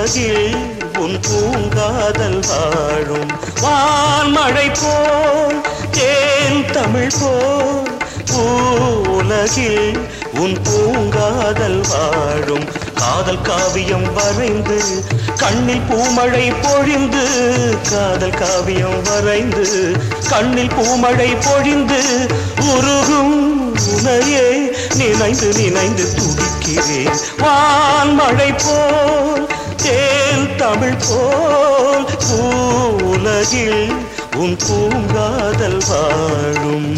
உலகில் உன் பூங்காதல் வாழும் வான்மழை போல் தேன் தமிழ் போல் உலகில் உன் பூங்காதல் வாழும் காதல் காவியம் வரைந்து கண்ணில் பூமழை பொழிந்து காதல் காவியம் வரைந்து கண்ணில் பூமழை பொழிந்து உருகும் உனையே நினைந்து நினைந்து துடிக்கிறேன் வான்மழை போல் தேன் தமிழ் போல் உலகில் உன் பூங்காதல் வாழும்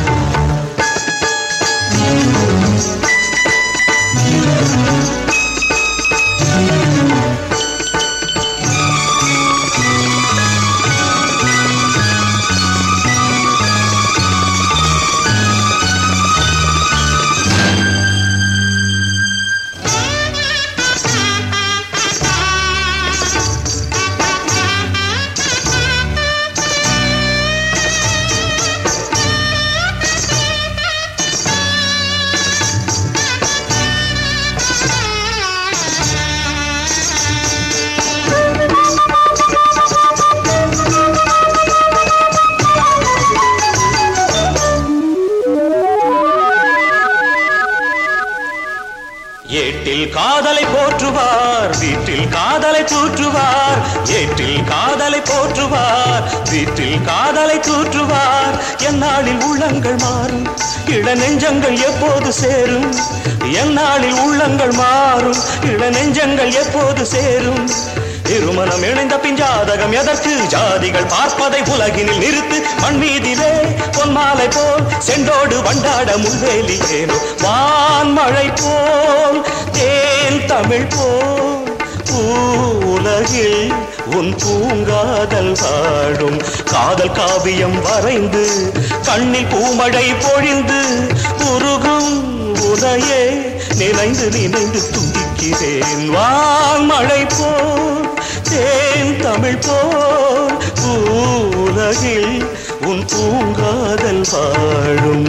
ஏட்டில் காதலை போற்றுவார் வீட்டில் காதலை தூற்றுவார் ஏட்டில் காதலை போற்றுவார் வீட்டில் காதலை தூற்றுவார் எந்நாளில் உள்ளங்கள் மாறும் இள நெஞ்சங்கள் எப்போது சேரும் எந்நாளில் உள்ளங்கள் மாறும் இள நெஞ்சங்கள் எப்போது சேரும் திருமணம் இணைந்த பின் ஜாதகம் எதற்கு ஜாதிகள் பார்ப்பதை உலகினில் நிறுத்து மண் மீதிலே பொன்மாலை போல் செண்டோடு வண்டாட முன்வேலி ஏனோ வான்மழை போல் தேன் தமிழ் போல் உலகில் உன் பூங்காதல் வாழும் காதல் காவியம் வரைந்து கண்ணில் பூமழை பொழிந்து உருகும் உனையே நினைந்து நினைந்து துடிக்கிறேன் வான்மழை போல் தேன் தமிழ் போல் உலகில் உன் பூங்காதல் வாழும்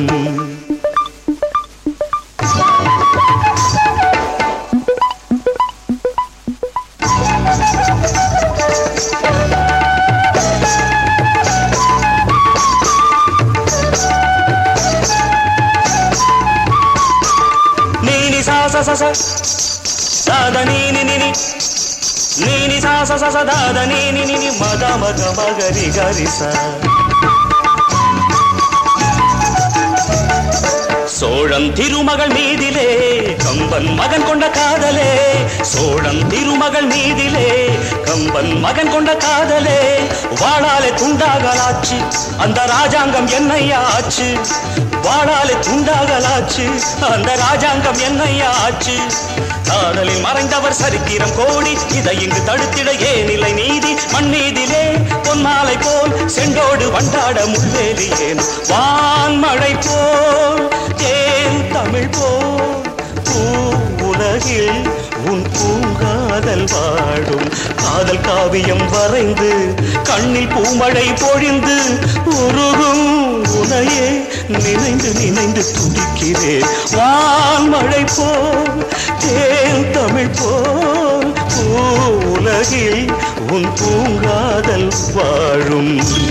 நீனி சா ச ச ச சாத நீனி நினி நீனி சா ச ச ச தாத நீனி நினி மத மக மகரி கரி ச சோழன் திருமகள் மீதிலே கம்பன் மகன் கொண்ட காதலே சோழன் திருமகள் மீதிலே கம்பன் மகன் கொண்ட காதலே வாழாலே துண்டாகலாச்சு அந்த ராஜாங்கம் என்னையா ஆச்சு வாழாலே துண்டாகலாச்சு அந்த ராஜாங்கம் என்னையா ஆச்சு காதலில் மறைந்தவர் சரித்திரம் கோடி இதை இங்கு தடுத்திட ஏனிலை நீதி மண்ணீதிலே பொன்மாலை போல் செண்டோடு வண்டாட முள்வேலி ஏன் வான்மழை போல் தேன் தமிழ் போல் பூவுலகில் உன் பூங்காதல் வாடும் காதல் காவியம் வரைந்து கண்ணில் பூமழை பொழிந்து உருகும் உனையே நினைந்து நினைந்து துடிக்கிறேன் வான்மழை போல் தேன் தமிழ் போல் பூவுலகில் உன் பூங்காதல் வாழும்